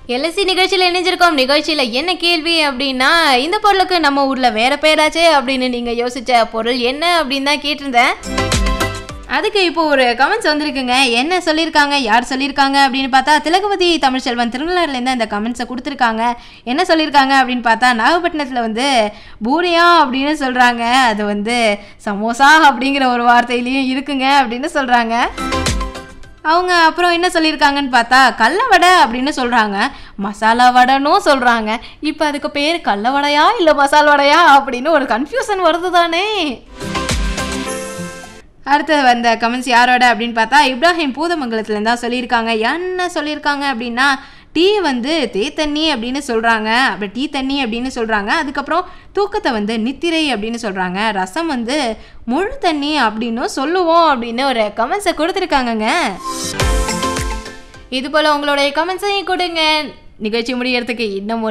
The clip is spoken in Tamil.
எல்எஸ்சி நிகழ்ச்சியில் இணைஞ்சிருக்கோம் நிகழ்ச்சியில் என்ன கேள்வி அப்படின்னா இந்த பொருளுக்கு நம்ம ஊரில் வேற பேராச்சே அப்படின்னு நீங்கள் யோசிச்ச பொருள் என்ன அப்படின்னு தான் கேட்டிருந்தேன் அதுக்கு இப்போ ஒரு கமெண்ட்ஸ் வந்திருக்குங்க என்ன சொல்லியிருக்காங்க யார் சொல்லியிருக்காங்க அப்படின்னு பார்த்தா திலகவதி தமிழ்ச்செல்வன் திருநள்ளாறுலேருந்து அந்த கமெண்ட்ஸை கொடுத்துருக்காங்க என்ன சொல்லியிருக்காங்க அப்படின்னு பார்த்தா நாகப்பட்டினத்தில் வந்து பூரியா அப்படின்னு சொல்கிறாங்க அது வந்து சமோசா அப்படிங்கிற ஒரு வார்த்தையிலையும் இருக்குங்க அப்படின்னு சொல்கிறாங்க அவங்க அப்புறம் என்ன சொல்லியிருக்காங்கன்னு பார்த்தா கடல வடை அப்படின்னு சொல்கிறாங்க மசாலா வடைன்னும் சொல்கிறாங்க இப்போ அதுக்கு பேர் கடல வடையா இல்லை மசால் வடையா அப்படின்னு ஒரு கன்ஃபியூஷன் வருது தானே அடுத்து வந்த கமெண்ட்ஸ் யாரோட அப்படின்னு பார்த்தா இப்ராஹிம் பூதமங்கலத்துலேருந்து தான் சொல்லியிருக்காங்க என்ன சொல்லியிருக்காங்க அப்படின்னா டீ வந்து தே தண்ணி அப்படின்னு சொல்கிறாங்க அப்புறம் டீ தண்ணி அப்படின்னு சொல்கிறாங்க அதுக்கப்புறம் தூக்கத்தை வந்து நித்திரை அப்படின்னு சொல்கிறாங்க ரசம் வந்து முழு தண்ணி அப்படின்னும் சொல்லுவோம் அப்படின்னு ஒரு கமெண்ட்ஸை கொடுத்துருக்காங்கங்க இது போல் உங்களுடைய கமெண்ட்ஸையும் கொடுங்க நிகழ்ச்சி முடியறதுக்கு இன்னும் ஒரு